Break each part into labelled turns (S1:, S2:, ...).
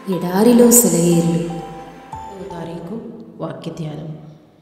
S1: ఎడారిలో సెలయేర్లు
S2: ఐదవ తారీఖు వాక్య ధ్యానం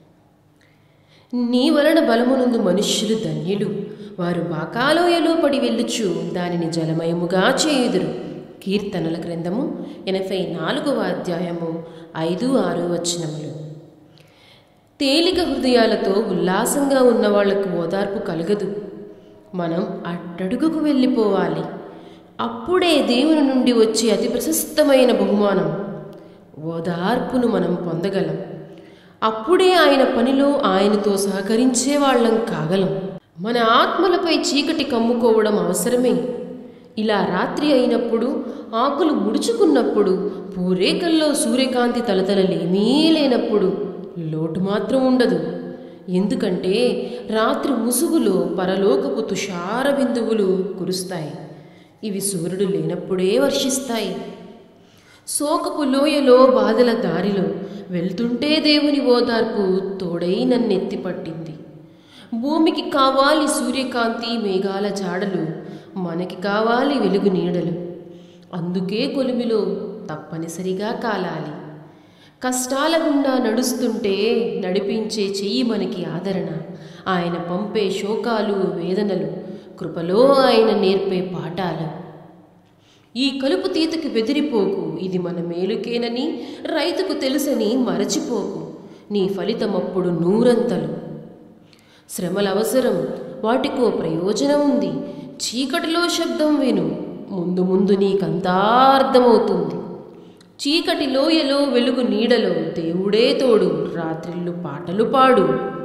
S2: నీ వలన బలమునందు మనుష్యులు ధన్యులు వారు బాకాలోయలో పడి వెళ్ళుచు దానిని జలమయముగా చేయుదురు కీర్తనల గ్రంథము ఎనభై నాలుగవ అధ్యాయము ఐదు ఆరు వచనములు తేలిక హృదయాలతో ఉల్లాసంగా ఉన్న వాళ్లకు ఓదార్పు కలగదు మనం అట్టడుగుకు వెళ్ళిపోవాలి అప్పుడే దేవుని నుండి వచ్చే అతి ప్రశస్తమైన బహుమానం ఓదార్పును మనం పొందగలం అప్పుడే ఆయన పనిలో ఆయనతో సహకరించే వాళ్ళం కాగలం మన ఆత్మలపై చీకటి కమ్ముకోవడం అవసరమే ఇలా రాత్రి అయినప్పుడు ఆకులు ముడుచుకున్నప్పుడు పూరేకల్లో సూర్యకాంతి తలతలలేమీ లేనప్పుడు లోటు మాత్రం ఉండదు ఎందుకంటే రాత్రి ముసుగులో పరలోకపు తుషార బిందువులు కురుస్తాయి ఇవి సూర్యుడు లేనప్పుడే వర్షిస్తాయి శోకపు లోయలో బాధల దారిలో వెళ్తుంటే దేవుని ఓదార్పు తోడై నన్నెత్తి పట్టింది భూమికి కావాలి సూర్యకాంతి మేఘాల జాడలు మనకి కావాలి వెలుగు నీడలు అందుకే కొలిమిలో తప్పనిసరిగా కాలాలి కష్టాల గుండా నడుస్తుంటే నడిపించే చెయ్యి మనకి ఆదరణ ఆయన పంపే శోకాలు వేదనలు కృపలో ఆయన నేర్పే పాఠాలు ఈ కలుపు తీతకి బెదిరిపోకు ఇది మన మేలుకేనని రైతుకు తెలుసని మరచిపోకు నీ ఫలితమప్పుడు నూరంతలు శ్రమల అవసరం వాటికో ప్రయోజనం ఉంది చీకటిలో శబ్దం విను ముందు ముందు నీకంతా అర్థమవుతుంది చీకటి లోయలో వెలుగు నీడలో దేవుడే తోడు రాత్రిళ్ళు పాటలు పాడు